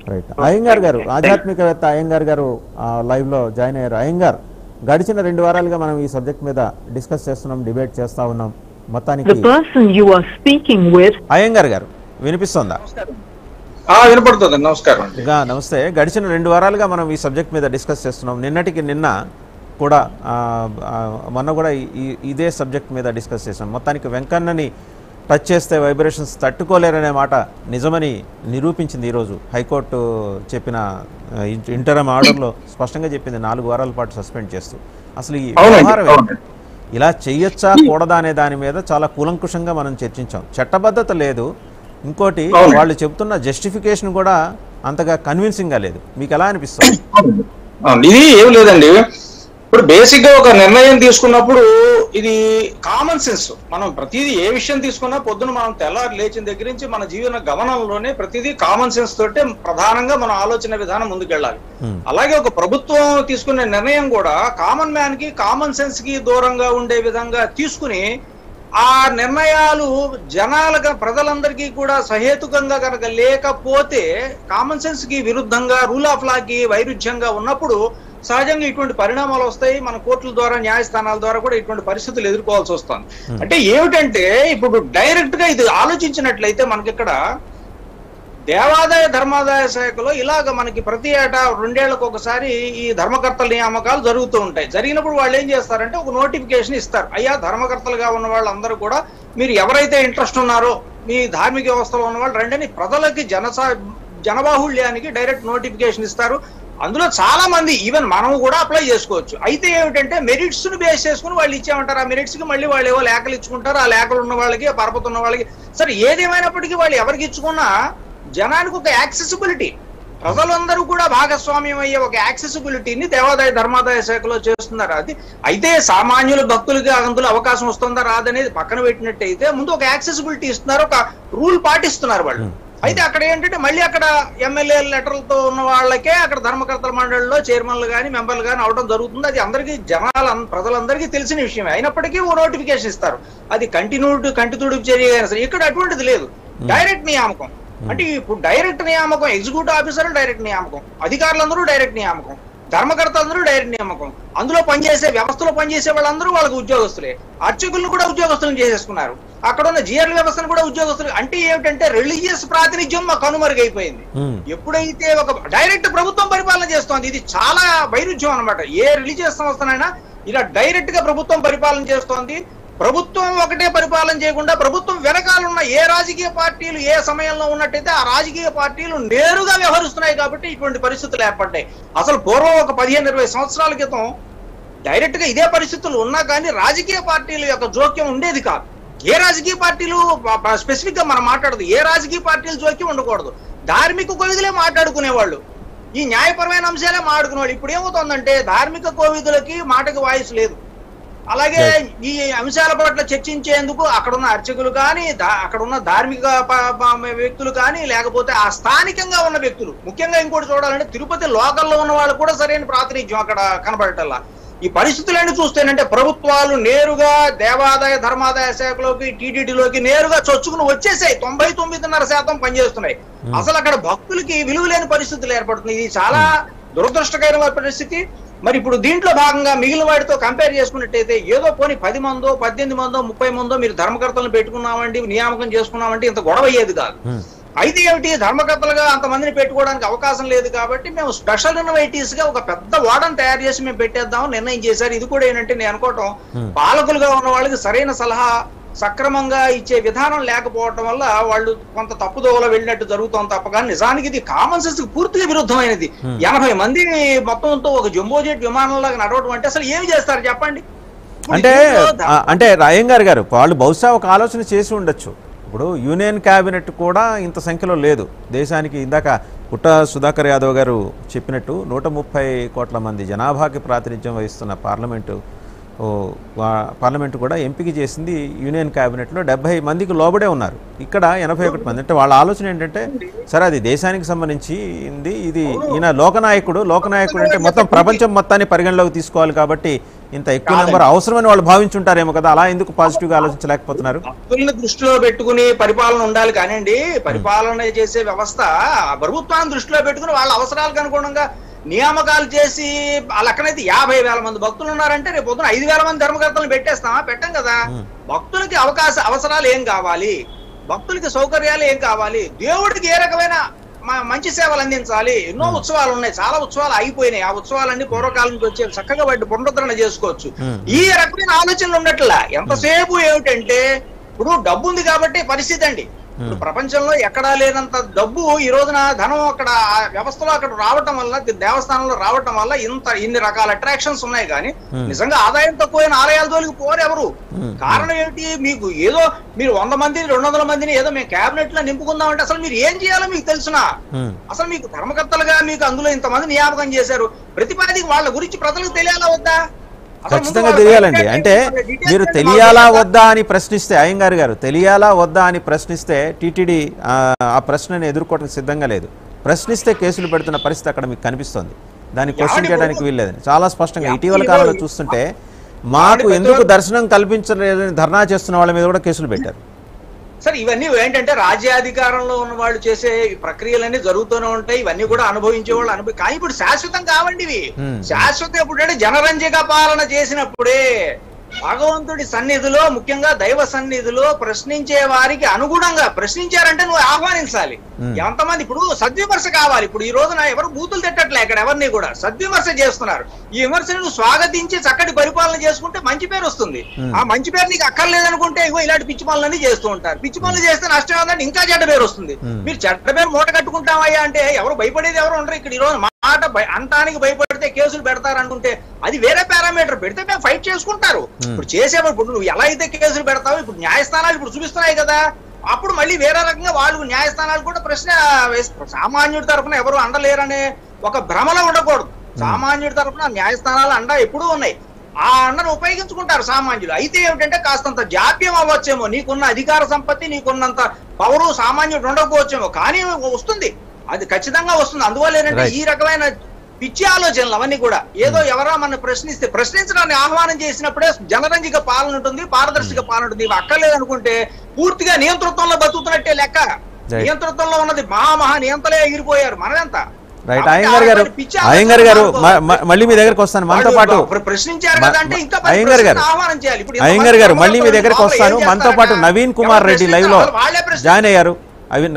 Right Iyengar గారు ఆధ్యాత్మికవేత్త అయ్యంగార్ గారు ఆ, లైవ్ లో జాయిన్ అయ్యారు అయ్యంగార్ గడిచిన రెండు వారాలుగా మనం ఈ సబ్జెక్ట్ మీద డిస్కస్ చేస్తున్నాం డిబేట్ చేస్తా ఉన్నాం మొత్తానికి The person you are speaking with Iyengar గారు వినిపిస్తోందా ఆ వినపడుతుంది నమస్కారం అండి ఇంకా నమస్తే గడిచిన రెండు వారాలుగా మనం ఈ సబ్జెక్ట్ మీద డిస్కస్ చేస్తున్నాం నిన్నటికి నిన్న కూడా ఆ, ఆ, మొన్న కూడా ఈ- ఈ- ఇదే సబ్జెక్ట్ మీద డిస్కస్ చేసాం మొత్తానికి వెంకన్నని టచ్ చేస్తే వైబ్రేషన్స్ తట్టుకోలేరనే మాట నిజమని నిరూపించింది ఈరోజు హైకోర్టు చెప్పిన ఇంటరమ్ ఆర్డర్లో స్పష్టంగా చెప్పింది నాలుగు వారాల పాటు సస్పెండ్ చేస్తూ అసలు ఈ అవునండి, వ్యవహారం ఏంటి? అవునండి. ఇలా చెయ్యొచ్చా కూడదా అనే దాని మీద చాలా కూలంకుషంగా మనం చర్చించాం చట్టబద్ధత లేదు ఇంకోటి అవును. వాళ్ళు చెప్తున్న జస్టిఫికేషన్ కూడా అంతగా కన్విన్సింగ్గా లేదు మీకు ఎలా అనిపిస్తుంది అవును, ఇది ఏం లేదండి ఇప్పుడు బేసిక్ గా ఒక నిర్ణయం తీసుకున్నప్పుడు ఇది కామన్ సెన్స్ మనం ప్రతిదీ ఏ విషయం తీసుకున్నా పొద్దున మనం తెల్లారి లేచిన దగ్గర నుంచి మన జీవన గమనంలోనే ప్రతిదీ కామన్ సెన్స్ తోటే ప్రధానంగా మన ఆలోచన విధానం ముందుకెళ్ళాలి Hmm. అలాగే ఒక ప్రభుత్వం తీసుకునే నిర్ణయం కూడా కామన్ మ్యాన్ కి కామన్ సెన్స్ కి దూరంగా ఉండే విధంగా తీసుకుని ఆ నిర్ణయాలు జనాలుగా ప్రజలందరికీ కూడా సహేతుకంగా కనుక లేకపోతే కామన్ సెన్స్ కి విరుద్ధంగా రూల్ ఆఫ్ లా కి వైరుధ్యంగా ఉన్నప్పుడు సహజంగా ఇటువంటి పరిణామాలు వస్తాయి మన కోర్టుల ద్వారా న్యాయస్థానాల ద్వారా కూడా ఇటువంటి పరిస్థితులు ఎదుర్కోవాల్సి వస్తుంది అంటే ఏమిటంటే ఇప్పుడు డైరెక్ట్ గా ఇది ఆలోచించినట్లయితే మనకి ఇక్కడ దేవాదాయ ధర్మాదాయ శాఖలో ఇలాగ మనకి ప్రతి ఏటా రెండేళ్లకు ఒకసారి ఈ ధర్మకర్తల నియామకాలు జరుగుతూ ఉంటాయి జరిగినప్పుడు వాళ్ళు ఏం చేస్తారంటే ఒక నోటిఫికేషన్ ఇస్తారు అయ్యా ధర్మకర్తలుగా ఉన్న వాళ్ళందరూ కూడా మీరు ఎవరైతే ఇంట్రెస్ట్ ఉన్నారో మీ ధార్మిక వ్యవస్థలో ఉన్న వాళ్ళు రండి అని ప్రజలకి జనసా జనబాహుళ్యానికి డైరెక్ట్ నోటిఫికేషన్ ఇస్తారు అందులో చాలా మంది ఈవెన్ మనం కూడా అప్లై చేసుకోవచ్చు అయితే ఏమిటంటే మెరిట్స్ ను బేస్ చేసుకుని వాళ్ళు ఇచ్చామంటారు ఆ మెరిట్స్ కి మళ్ళీ వాళ్ళు ఏవో లేఖలు ఇచ్చుకుంటారు ఆ లేఖలు ఉన్న వాళ్ళకి ఆ పరపతి ఉన్న వాళ్ళకి సరే ఏదేమైనప్పటికీ వాళ్ళు ఎవరికి ఇచ్చుకున్నా జనానికి ఒక యాక్సెసిబిలిటీ ప్రజలందరూ కూడా భాగస్వామ్యం అయ్యే ఒక యాక్సెసిబిలిటీని దేవాదాయ ధర్మాదాయ శాఖలో చేస్తున్నారు అది అయితే సామాన్యుల భక్తులకి అందులో అవకాశం వస్తుందా రాదనేది పక్కన పెట్టినట్టయితే ముందు ఒక యాక్సెసిబిలిటీ ఇస్తున్నారు ఒక రూల్ పాటిస్తున్నారు వాళ్ళు అయితే అక్కడ ఏంటంటే మళ్ళీ అక్కడ ఎమ్మెల్యే లెటర్లతో ఉన్న వాళ్ళకే అక్కడ ధర్మకర్తల మండలిలో చైర్మన్లు కానీ మెంబర్లు కానీ అవడం జరుగుతుంది అది అందరికీ జనాల ప్రజలందరికీ తెలిసిన విషయమే అయినప్పటికీ ఓ నోటిఫికేషన్ ఇస్తారు అది కంటిన్యూడ్ కంటి తుడుపు చర్య అయినా సరే ఇక్కడ అటువంటిది లేదు డైరెక్ట్ నియామకం అంటే ఇప్పుడు డైరెక్ట్ నియామకం ఎగ్జిక్యూటివ్ ఆఫీసర్ డైరెక్ట్ నియామకం అధికారులందరూ డైరెక్ట్ నియామకం ధర్మకర్తలందరూ డైరెక్ట్ నియామకం అందులో పనిచేసే వ్యవస్థలో పనిచేసే వాళ్ళందరూ వాళ్ళకి ఉద్యోగస్తులే అర్చకులను కూడా ఉద్యోగస్తులను చేసేసుకున్నారు అక్కడ ఉన్న జిఆర్ వ్యవస్థను కూడా ఉద్యోగస్తులు అంటే ఏమిటంటే రిలీజియస్ ప్రాతినిధ్యం మాకు కనుమరుగైపోయింది Hmm. ఎప్పుడైతే ఒక డైరెక్ట్ ప్రభుత్వం పరిపాలన చేస్తోంది ఇది చాలా వైరుధ్యం అన్నమాట ఏ రిలీజియస్ సంస్థనైనా ఇలా డైరెక్ట్ గా ప్రభుత్వం పరిపాలన చేస్తోంది ప్రభుత్వం ఒకటే పరిపాలన చేయకుండా ప్రభుత్వం వెనకాల ఉన్న ఏ రాజకీయ పార్టీలు ఏ సమయంలో ఉన్నట్టయితే ఆ రాజకీయ పార్టీలు నేరుగా వ్యవహరిస్తున్నాయి కాబట్టి ఇటువంటి పరిస్థితులు ఏర్పడ్డాయి అసలు పూర్వం ఒక పదిహేను ఇరవై సంవత్సరాల క్రితం డైరెక్ట్ గా ఇదే పరిస్థితులు ఉన్నా కానీ రాజకీయ పార్టీల యొక్క జోక్యం ఉండేది కాదు ఏ రాజకీయ పార్టీలు స్పెసిఫిక్ గా మనం మాట్లాడదు ఏ రాజకీయ పార్టీలు జోక్యం ఉండకూడదు ధార్మిక కోవిదులే మాట్లాడుకునేవాళ్ళు ఈ న్యాయపరమైన అంశాలే మాట్లాడుకునేవాళ్ళు ఇప్పుడు ఏమవుతోందంటే ధార్మిక కోవిదులకి మాటకి వాయిస్ లేదు అలాగే ఈ అంశాల పట్ల చర్చించేందుకు అక్కడ ఉన్న అర్చకులు కానీ దా- అక్కడ ఉన్న ధార్మిక ప- ప- వ్యక్తులు కానీ లేకపోతే ఆ స్థానికంగా ఉన్న వ్యక్తులు ముఖ్యంగా ఇంకోటి చూడాలంటే తిరుపతి లోకల్లో ఉన్న వాళ్ళు కూడా సరైన ప్రాతినిధ్యం అక్కడ కనబడటల్లా ఈ పరిస్థితులన్నీ చూస్తేనంటే ప్రభుత్వాలు నేరుగా దేవాదాయ ధర్మాదాయ శాఖలోకి టీటీడీలోకి నేరుగా చొచ్చుకుని వచ్చేసాయి తొంభై తొమ్మిదిన్నర శాతం పనిచేస్తున్నాయి అసలు అక్కడ భక్తులకి విలువ లేని పరిస్థితులు ఏర్పడుతుంది ఇది చాలా దురదృష్టకరమైన పరిస్థితి మరి ఇప్పుడు దీంట్లో భాగంగా మిగిలిన వాటితో కంపేర్ చేసుకున్నట్టయితే ఏదో పోనీ పది మందో పద్దెనిమిది మందో ముప్పై మందో మీరు ధర్మకర్తలను పెట్టుకున్నామండి నియామకం చేసుకున్నామంటే ఇంత గొడవ అయ్యేది కాదు Hmm. అయితే ఏమిటి ధర్మకర్తలుగా అంతమందిని పెట్టుకోవడానికి అవకాశం లేదు కాబట్టి మేము స్పెషల్ ఇన్వైటీస్ గా ఒక పెద్ద వార్డన్ తయారు చేసి మేము పెట్టేద్దాం నిర్ణయం చేశారు ఇది కూడా ఏంటంటే నేను అనుకోవటం Hmm. పాలకులుగా ఉన్న వాళ్ళకి సరైన సలహా సక్రమంగా ఇచ్చే విధానం లేకపోవటం వల్ల వాళ్ళు కొంత తప్పుదోవలో వెళ్ళినట్టు జరుగుతాం తప్ప కానీ నిజానికి ఇది కామన్ సెన్స్ కి పూర్తిగా విరుద్ధమైనది Hmm. ఎనభై మంది మొత్తంతో ఒక జంబో జెట్ విమానంలాగా నడవడం అంటే అసలు ఏమి చేస్తారు చెప్పండి ఇప్పుడు అంటే దీంట్లో ద- ఆ, అంటే రాయంగారు గారు వాళ్ళు బహుశా ఒక ఆలోచన చేసి ఉండొచ్చు ఇప్పుడు యూనియన్ క్యాబినెట్ కూడా ఇంత సంఖ్యలో లేదు దేశానికి ఇందాక పుట్ట సుధాకర్ యాదవ్ గారు చెప్పినట్టు నూట ముప్పై కోట్ల మంది జనాభాకి ప్రాతినిధ్యం వహిస్తున్న పార్లమెంటు ఓ, వా- పార్లమెంటు కూడా ఎంపిక చేసింది యూనియన్ క్యాబినెట్లో డెబ్బై మందికి లోబడే ఉన్నారు ఇక్కడ ఎనభై ఒకటి మంది అంటే వాళ్ళ ఆలోచన ఏంటంటే సరే అది దేశానికి సంబంధించింది ఇది ఈయన లోకనాయకుడు లోకనాయకుడు అంటే మొత్తం ప్రపంచం మొత్తాన్ని పరిగణలోకి తీసుకోవాలి కాబట్టి ఇంత ఎక్కువ నెంబర్ అవసరమని వాళ్ళు భావించుంటారేమో కదా అలా ఎందుకు పాజిటివ్గా ఆలోచించలేకపోతున్నారు భక్తుల్ని దృష్టిలో పెట్టుకుని పరిపాలన ఉండాలి కానివ్వండి పరిపాలన చేసే వ్యవస్థ ప్రభుత్వాన్ని దృష్టిలో పెట్టుకుని వాళ్ళ అవసరాలకు అనుగుణంగా నియామకాలు చేసి ఆ లెక్కనైతే యాభై వేల మంది భక్తులు ఉన్నారంటే రేపు పొద్దున ఐదు వేల మంది ధర్మకర్తలను పెట్టేస్తామా పెట్టం కదా భక్తులకి అవకాశ అవసరాలు ఏం కావాలి భక్తులకి సౌకర్యాలు ఏం కావాలి దేవుడికి ఏ రకమైన మ- మంచి సేవలు అందించాలి ఎన్నో ఉత్సవాలు ఉన్నాయి చాలా ఉత్సవాలు అయిపోయినాయి ఆ ఉత్సవాలన్నీ పూర్వకాలం నుంచి వచ్చే చక్కగా వాటి పునరుద్ధరణ చేసుకోవచ్చు Hmm. ఈ రకమైన ఆలోచనలు ఉండట్లా ఎంతసేపు ఏమిటంటే ఇప్పుడు డబ్బు ఉంది కాబట్టి పరిస్థితి అండి ఇప్పుడు ప్రపంచంలో ఎక్కడా లేనంత డబ్బు ఈ రోజున ధనం అక్కడ ఆ వ్యవస్థలో అక్కడ రావటం వల్ల ది- దేవస్థానంలో రావటం వల్ల ఇంత ఇన్ని రకాల అట్రాక్షన్స్ ఉన్నాయి కానీ నిజంగా ఆదాయం తక్కువైన ఆలయాల జోలికి పోరు ఎవరు కారణం ఏమిటి మీకు ఏదో మీరు వంద మందిని రెండు వందల మందిని ఏదో మేము క్యాబినెట్ లో నింపుకుందామంటే అసలు మీరు ఏం చేయాలో మీకు తెలుసునా ఉమ్. అసలు మీకు ధర్మకర్తలుగా మీకు అందులో ఇంతమంది నియామకం చేశారు ప్రతిపాదికి వాళ్ళ గురించి ప్రజలకు తెలియాలా వద్దా అసలు ముందు ఖచ్చితంగా వాళ్ళ తెలియాలండి బయోడేటా అంటే డీటెయిల్స్ మీరు ఏంటో తెలియాలా మాకు వద్దా అని ప్రశ్నిస్తే అయ్యంగారు గారు తెలియాలా వద్దా అని ప్రశ్నిస్తే టీటీడీ ఆ ఆ ప్రశ్నని ఎదుర్కోవడానికి సిద్ధంగా లేదు ప్రశ్నిస్తే కేసులు పెడుతున్న పరిస్థితి అక్కడ మీకు కనిపిస్తోంది దాన్ని క్వశ్చన్ ఎవడి చేయడానికి బాబు? వీల్లేదని చాలా స్పష్టంగా ఎవడి ఇటీవల బాబు? కాలంలో చూస్తుంటే మాకు ఎవడి ఎందుకు బాబు? దర్శనం కల్పించలేదని ధర్నా చేస్తున్న వాళ్ళ మీద కూడా కేసులు పెట్టారు సరే ఇవన్నీ ఏంటంటే రాజ్యాధికారంలో ఉన్న వాళ్ళు చేసే ఈ ప్రక్రియలన్నీ జరుగుతూనే ఉంటాయి ఇవన్నీ కూడా అనుభవించే వాళ్ళు అనుభవి కానీ ఇప్పుడు శాశ్వతం కావండి ఇవి Hmm. శాశ్వతం ఎప్పుడంటే జనరంజక పాలన చేసినప్పుడే భగవంతుడి సన్నిధిలో ముఖ్యంగా దైవ సన్నిధిలో ప్రశ్నించే వారికి అనుగుణంగా ప్రశ్నించారంటే నువ్వు ఆహ్వానించాలి Hmm. ఎంతమంది ఇప్పుడు సద్విమర్శ కావాలి ఇప్పుడు ఈ రోజున ఎవరు బూతులు తిట్టట్లే ఇక్కడ ఎవరిని కూడా సద్విమర్శ చేస్తున్నారు ఈ విమర్శను నువ్వు స్వాగతించి చక్కటి పరిపాలన చేసుకుంటే మంచి పేరు వస్తుంది Hmm. ఆ మంచి పేరు నీకు అక్కర్లేదనుకుంటే ఇగో ఇలాంటి పిచ్చి పనులన్నీ చేస్తూ ఉంటారు పిచ్చి పనులు చేస్తే నష్టం ఏంటంటే ఇంకా చెడ్డ పేరు వస్తుంది Hmm. మీరు చెడ్డ పేరు మూట కట్టుకుంటామయ్యా అంటే ఎవరు భయపడేది ఎవరు ఉండరు ఇక్కడ ఈ రోజు మాట భయ- అంటానికి భయపడితే కేసులు పెడతారు అనుకుంటే అది వేరే పారామీటర్ పెడితే మేము ఫైట్ చేసుకుంటారు ఇప్పుడు చేసేవారు ఇప్పుడు నువ్వు ఎలా అయితే కేసులు పెడతావు ఇప్పుడు న్యాయస్థానాలు ఇప్పుడు చూపిస్తున్నాయి కదా అప్పుడు మళ్ళీ వేరే రకంగా వాళ్ళు న్యాయస్థానాలు కూడా ప్రశ్న వేస్తారు సామాన్యుడి తరఫున ఎవరు అండలేరనే ఒక భ్రమలో ఉండకూడదు సామాన్యుడి తరఫున న్యాయస్థానాలు అండ ఎప్పుడూ ఉన్నాయి ఆ అండను ఉపయోగించుకుంటారు సామాన్యులు అయితే ఏమిటంటే కాస్తంత జాప్యం అవ్వచ్చేమో నీకున్న అధికార సంపత్తి నీకున్నంత పవరు సామాన్యుడు ఉండకపోవచ్చేమో కానీ వస్తుంది అది ఖచ్చితంగా వస్తుంది అందువల్ల ఏంటంటే Right. ఈ రకమైన పిచ్చి ఆలోచనలు అవన్నీ కూడా ఏదో ఎవరో మన ప్రశ్నిస్తే ప్రశ్నించడాన్ని ఆహ్వానం చేసినప్పుడే జనరంజిక పాలన ఉంటుంది పారదర్శక పాలన ఉంటుంది ఇవి అక్కర్లేదు అనుకుంటే పూర్తిగా నియంతృత్వంలో బతుకుతున్నట్టే లెక్క Right. నియంతృత్వంలో ఉన్నది మా మహా నియంతలే ఎగిరిపోయారు మనమెంత రైట్ కాబట్టి అయ్యంగారు గారు అలాంటి పిచ్చి ఆలోచనలు అయ్యంగారు గారు మానుకో. మ- మ- మళ్ళీ మీ దగ్గరకు వస్తాను మనతో వాళ్ళు పాటు ప్ర- ప్రశ్నించారు మ- కదా అంటే ఇంకా మ- అయ్యంగారు గారు ఆహ్వానం చేయాలి ఇప్పుడు అయ్యంగారు గారు ఇంతమంది మళ్ళీ మీ దగ్గరకు లోపల ఏం వస్తాను మనతో పాటు చేస్తారట? నవీన్ ఎవరు కుమార్ రెడ్డి లైవ్ లో ప్రశ్నించారు? వాళ్ళే ప్రశ్నించారు. జాయిన్ అయ్యారు అవి